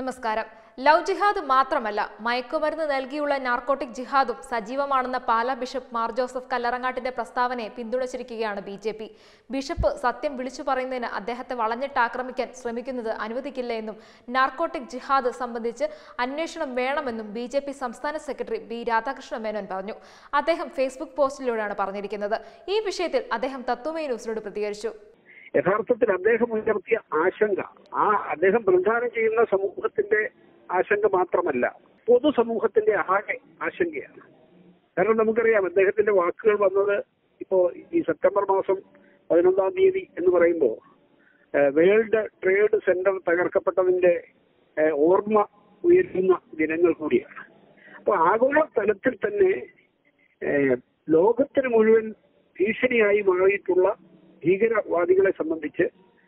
നമസ്കാരം ലവ് ജിഹാദ് മാത്രമല്ല മയക്കുമരുന്ന് നൽകിയുള്ള നാർക്കോട്ടിക് ജിഹാദും സജീവമാണെന്ന പാലാ ബിഷപ്പ് മാർ ജോസഫ് കല്ലറങ്ങാട്ടിന്റെ പ്രസ്താവനയെ പിന്തുണച്ചിരിക്കുകയാണ് ബി ജെ പി ബിഷപ്പ് സത്യം വിളിച്ചു പറയുന്നതിന് അദ്ദേഹത്തെ വളഞ്ഞിട്ടാക്രമിക്കാൻ ശ്രമിക്കുന്നത് അനുവദിക്കില്ല എന്നും നാർക്കോട്ടിക് ജിഹാദ് സംബന്ധിച്ച് അന്വേഷണം വേണമെന്നും ബി ജെ പി സംസ്ഥാന സെക്രട്ടറി ബി രാധാകൃഷ്ണ മേനോൻ പറഞ്ഞു അദ്ദേഹം ഫേസ്ബുക്ക് പോസ്റ്റിലൂടെയാണ് പറഞ്ഞിരിക്കുന്നത് ഈ വിഷയത്തിൽ അദ്ദേഹം തത്വമേ ന്യൂസിനോട് പ്രതികരിച്ചു യഥാർത്ഥത്തിൽ അദ്ദേഹം ഉയർത്തിയ ആശങ്ക ആ അദ്ദേഹം പ്രധാനം ചെയ്യുന്ന സമൂഹത്തിന്റെ ആശങ്ക മാത്രമല്ല പൊതുസമൂഹത്തിന്റെ ആകെ ആശങ്കയാണ് കാരണം നമുക്കറിയാം അദ്ദേഹത്തിന്റെ വാക്കുകൾ വന്നത് ഇപ്പോ ഈ സെപ്റ്റംബർ മാസം പതിനൊന്നാം തീയതി എന്ന് പറയുമ്പോൾ വേൾഡ് ട്രേഡ് സെന്റർ തകർക്കപ്പെട്ടതിന്റെ ഏഹ്, ഓർമ്മ ഉയരുന്ന ദിനങ്ങൾ കൂടിയാണ് അപ്പൊ ആഗോള തലത്തിൽ തന്നെ ഏഹ്, ലോകത്തിന് മുഴുവൻ ഭീഷണിയായി മാറിയിട്ടുള്ള ഭീകരവാദികളെ സംബന്ധിച്ച്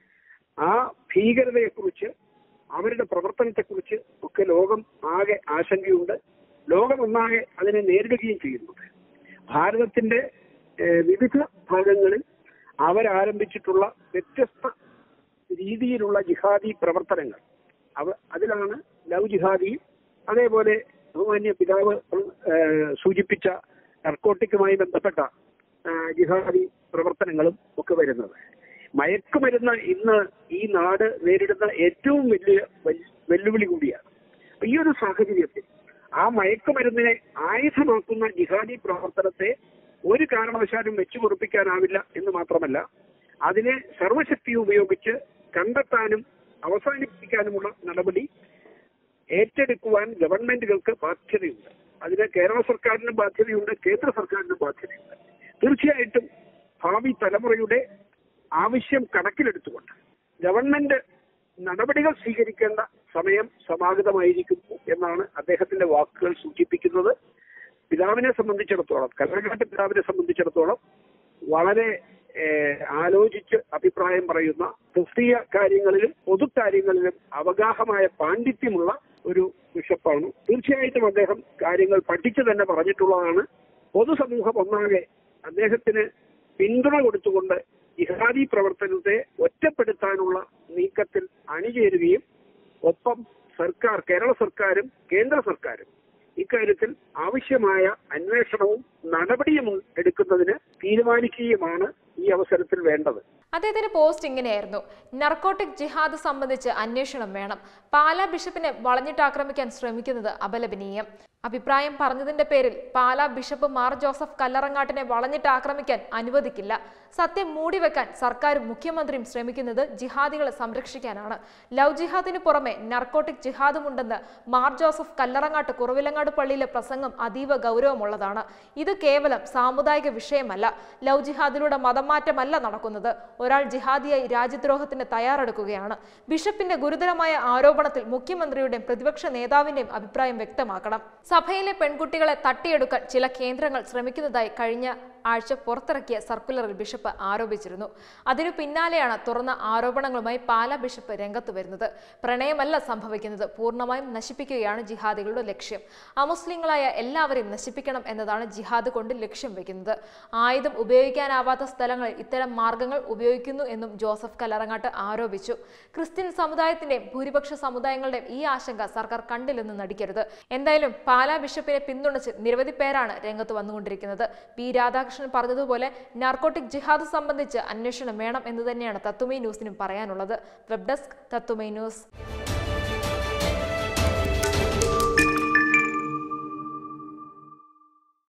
ആ ഭീകരതയെക്കുറിച്ച് അവരുടെ പ്രവർത്തനത്തെക്കുറിച്ച് ഒക്കെ ലോകം ആകെ ആശങ്കയുണ്ട് ലോകം ഒന്നാകെ അതിനെ നേരിടുകയും ചെയ്യുന്നുണ്ട് ഭാരതത്തിന്റെ ഏഹ്, വിവിധ ഭാഗങ്ങളിൽ അവരാരംഭിച്ചിട്ടുള്ള വ്യത്യസ്ത രീതിയിലുള്ള ജിഹാദി പ്രവർത്തനങ്ങൾ അവ അതിലാണ് ലവ് ജിഹാദിയും അതേപോലെ ബഹുമാന്യ പിതാവ് ഏഹ്, സൂചിപ്പിച്ച നർക്കോട്ടിക്കുമായി ബന്ധപ്പെട്ട ഏഹ്, ജിഹാദി പ്രവർത്തനങ്ങളും ഒക്കെ വരുന്നത് മയക്കുമരുന്ന് ഇന്ന് ഈ നാട് നേരിടുന്ന ഏറ്റവും വലിയ വൽ- വെല്ലുവിളി കൂടിയാണ് അപ്പൊ ഈ ഒരു സാഹചര്യത്തിൽ ആ മയക്കുമരുന്നിനെ ആയുധമാക്കുന്ന ജിഹാദി പ്രവർത്തനത്തെ ഒരു കാരണവശാലും വെച്ചു പൊറുപ്പിക്കാനാവില്ല എന്ന് മാത്രമല്ല അതിനെ സർവശക്തിയും ഉപയോഗിച്ച് കണ്ടെത്താനും അവസാനിപ്പിക്കാനുമുള്ള നടപടി ഏറ്റെടുക്കുവാൻ ഗവൺമെന്റുകൾക്ക് ബാധ്യതയുണ്ട് അതിന് കേരള സർക്കാരിന് ബാധ്യതയുണ്ട് കേന്ദ്ര സർക്കാരിന് ബാധ്യതയുണ്ട് തീർച്ചയായിട്ടും ഭാവി തലമുറയുടെ ആവശ്യം കണക്കിലെടുത്തുകൊണ്ട് ഗവൺമെന്റ് നടപടികൾ സ്വീകരിക്കേണ്ട സമയം സമാഗതമായിരിക്കുന്നു എന്നാണ് അദ്ദേഹത്തിന്റെ വാക്കുകൾ സൂചിപ്പിക്കുന്നത് പിതാവിനെ സംബന്ധിച്ചിടത്തോളം കല്ലറങ്ങാട്ട് പിതാവിനെ സംബന്ധിച്ചിടത്തോളം വളരെ ഏഹ്, ആലോചിച്ച് അഭിപ്രായം പറയുന്ന ക്രിസ്തീയ കാര്യങ്ങളിലും പൊതുകാര്യങ്ങളിലും അവഗാഹമായ പാണ്ഡിത്യമുള്ള ഒരു ബിഷപ്പാണ് തീർച്ചയായിട്ടും അദ്ദേഹം കാര്യങ്ങൾ പഠിച്ചു തന്നെ പറഞ്ഞിട്ടുള്ളതാണ് പൊതുസമൂഹം ഒന്നാകെ അദ്ദേഹത്തിന് പിന്തുണ കൊടുത്തുകൊണ്ട് ജിഹാദി പ്രവർത്തനത്തെ ഒറ്റപ്പെടുത്താനുള്ള നീക്കത്തിൽ അണിചേരുകയും ഒപ്പം സർക്കാർ കേരള സർക്കാരും കേന്ദ്ര സർക്കാരും ഇക്കാര്യത്തിൽ ആവശ്യമായ അന്വേഷണവും നടപടിയും എടുക്കുന്നതിന് തീരുമാനിക്കുകയുമാണ് ഈ അവസരത്തിൽ വേണ്ടത് അദ്ദേഹത്തിന്റെ പോസ്റ്റ് ഇങ്ങനെയായിരുന്നു നർക്കോട്ടിക് ജിഹാദ് സംബന്ധിച്ച് അന്വേഷണം വേണം പാലാ ബിഷപ്പിനെ വളഞ്ഞിട്ടാക്രമിക്കാൻ ശ്രമിക്കുന്നത് അപലപനീയം അഭിപ്രായം പറഞ്ഞതിന്റെ പേരിൽ പാലാ ബിഷപ്പ് മാർ ജോസഫ് കല്ലറങ്ങാട്ടിനെ വളഞ്ഞിട്ട് ആക്രമിക്കാൻ അനുവദിക്കില്ല സത്യം മൂടിവെക്കാൻ സർക്കാരും മുഖ്യമന്ത്രിയും ശ്രമിക്കുന്നത് ജിഹാദികളെ സംരക്ഷിക്കാനാണ് ലവ് ജിഹാദിന് പുറമെ നർക്കോട്ടിക് ജിഹാദുമുണ്ടെന്ന് മാർ ജോസഫ് കല്ലറങ്ങാട്ട് കുറവിലങ്ങാട് പള്ളിയിലെ പ്രസംഗം അതീവ ഗൗരവമുള്ളതാണ് ഇത് കേവലം സാമുദായിക വിഷയമല്ല ലവ് ജിഹാദിലൂടെ മതം മാറ്റമല്ല നടക്കുന്നത് ഒരാൾ ജിഹാദിയായി രാജ്യദ്രോഹത്തിന് തയ്യാറെടുക്കുകയാണ് ബിഷപ്പിന്റെ ഗുരുതരമായ ആരോപണത്തിൽ മുഖ്യമന്ത്രിയുടെയും പ്രതിപക്ഷ നേതാവിന്റെയും അഭിപ്രായം വ്യക്തമാക്കണം സഭയിലെ പെൺകുട്ടികളെ തട്ടിയെടുക്കാൻ ചില കേന്ദ്രങ്ങൾ ശ്രമിക്കുന്നതായി കഴിഞ്ഞ ആഴ്ച പുറത്തിറക്കിയ സർക്കുലറിൽ ബിഷപ്പ് ആരോപിച്ചിരുന്നു അതിനു പിന്നാലെയാണ് തുറന്ന ആരോപണങ്ങളുമായി പാലാ ബിഷപ്പ് രംഗത്ത് വരുന്നത് പ്രണയമല്ല സംഭവിക്കുന്നത് പൂർണ്ണമായും നശിപ്പിക്കുകയാണ് ജിഹാദികളുടെ ലക്ഷ്യം അമുസ്ലിങ്ങളായ എല്ലാവരെയും നശിപ്പിക്കണം എന്നതാണ് ജിഹാദ് കൊണ്ട് ലക്ഷ്യം വെക്കുന്നത് ആയുധം ഉപയോഗിക്കാനാവാത്ത സ്ഥലങ്ങളിൽ ഇത്തരം മാർഗങ്ങൾ ഉപയോഗിക്കുന്നു എന്നും ജോസഫ് കല്ലറങ്ങാട്ട് ആരോപിച്ചു ക്രിസ്ത്യൻ സമുദായത്തിന്റെയും ഭൂരിപക്ഷ സമുദായങ്ങളുടെയും ഈ ആശങ്ക സർക്കാർ കണ്ടില്ലെന്ന് നടിക്കരുത് എന്തായാലും പാലാ ബിഷപ്പിനെ പിന്തുണച്ച് നിരവധി പേരാണ് രംഗത്ത് വന്നുകൊണ്ടിരിക്കുന്നത് പി രാധാകൃഷ്ണൻ പറഞ്ഞതുപോലെ നാർക്കോട്ടിക് ജിഹാദ് സംബന്ധിച്ച് അന്വേഷണം വേണം എന്ന് തന്നെയാണ് തത്തുമൈ ന്യൂസിനും പറയാനുള്ളത് വെബ് ഡെസ്ക് തത്തുമൈ ന്യൂസ്